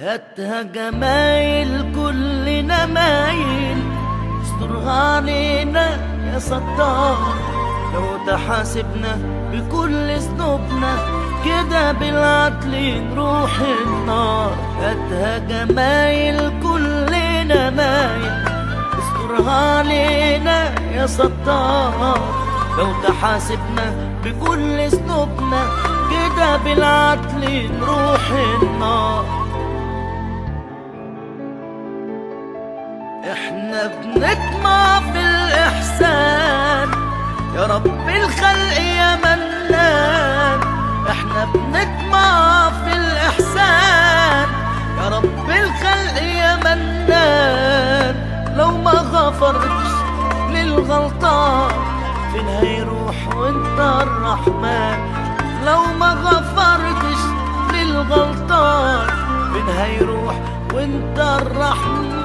هاتها جمايل كل نمايل استرها علينا يا ستار لو تحاسبنا بكل ذنوبنا كده بالعدل نروح النار هاتها جمايل كل نمايل استرها علينا يا ستار لو تحاسبنا بكل ذنوبنا كده بالعدل نروح النار احنا بنطمع في الاحسان يا رب الخلق يا منان احنا بنطمع في الاحسان يا رب الخلق يا منان لو ما غفرتش للغلطان فين هيروح وانت الرحمن لو ما غفرتش للغلطان فين هيروح وانت الرحمن